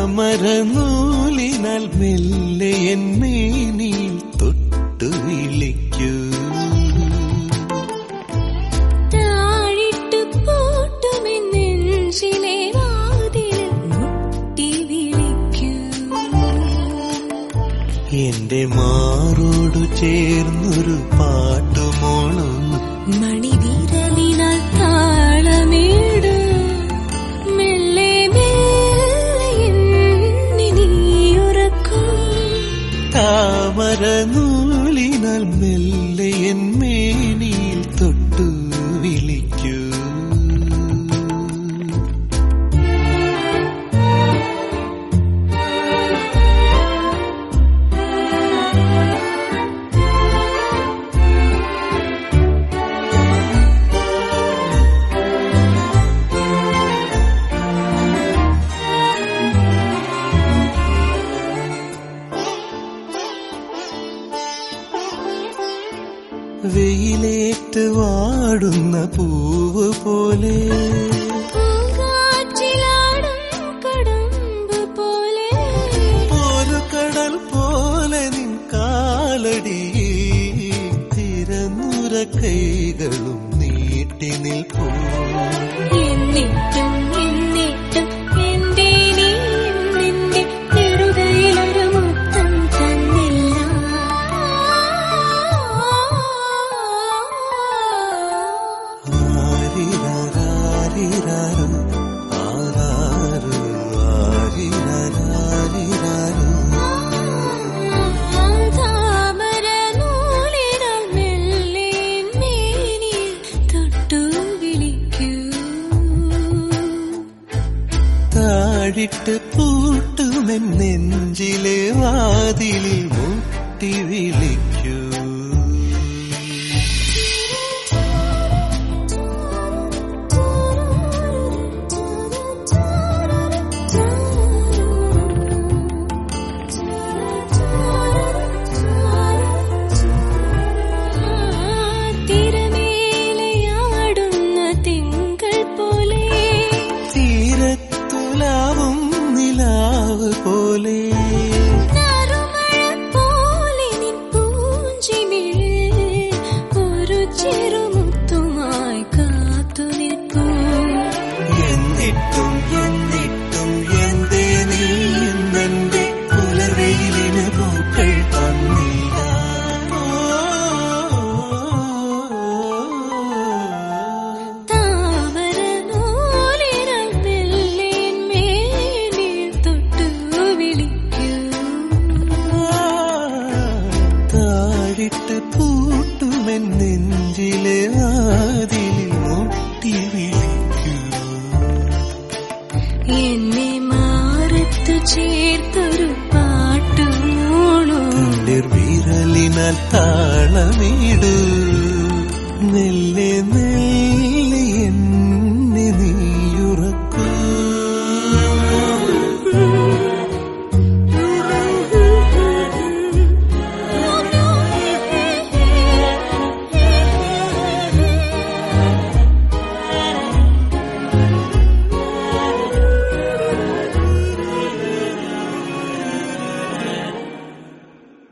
താമരനൂലിനാൽ മെല്ലെ എന്നേനിൽ തൊട്ടു വിളിക്കൂ താഴിട്ടു പൂട്ടുമെന്നെഞ്ചിലെ വാതിൽ മുട്ടി വിളിക്കൂ എന്റെ മാറോടു ചേർന്നൊരു പാട്ടുമോളും മണിവിരലിനാൽ താളമേടു മെല്ലെ മെല്ലെ എന്നെ നീ ഉറക്കും താമരനൂലിനാൽ മെല്ലെ എന്നേനിൽ തൊട്ടു വിളിക്കൂ വെയിലേറ്റ് വാടുന്ന പൂവ് പോലെ പൂങ്കാറ്റിലാടും കടമ്പ് പോലെ ഒരു കടൽ പോലെ നിൻ കാലടി തിരന്നുര കൈകളും നീട്ടി നിൽപ്പൂ എന്നിട്ടും എന്നിട്ടും എന്റെ നീ നിന്റെ നെറുകയിലൊരു മുത്തം തന്നില്ല ആരിരാരിരാരോ, ആരാരോ, ആരിരാരിരാരോ. താമരനൂലിനാൽ മെല്ലെ മേനിൽ തൊട്ടു വിളിക്കൂ താഴിട്ട് പൂട്ടുമെൻ നെഞ്ചിലെ വാതിലിൽ മുട്ടി വിളിക്കൂ തിരമേലയാടുന്ന തിങ്കൾ പോലെ തീരത്തുലാവും നിലാവ് പോലെ നറുമഴ പോലെ നിൻ പൂഞ്ചിമിഴ് ഒരു ചെറുമുത്തുമായി കാത്തു നിൽപ്പൂ എന്നിട്ടും എന്നിട്ടും എന്തേ നീ എന്നെ പുലർവെയിലിന് പൂക്കൾ തന്നില്ല താമരനൂലിനാൽ മെല്ലെ മേനിൽ തൊട്ടു വിളിക്കൂ താഴിട്ട് പൂട്ടുമെൻ നെഞ്ചിലെ വാതിലിൽ മുട്ടി വിളിക്കൂ എന്നെ മാറത്തു ചേർത്തൊരു പാട്ടുമോളൂ വിരലിനാൽ താളമിടൂ നെല്ലെ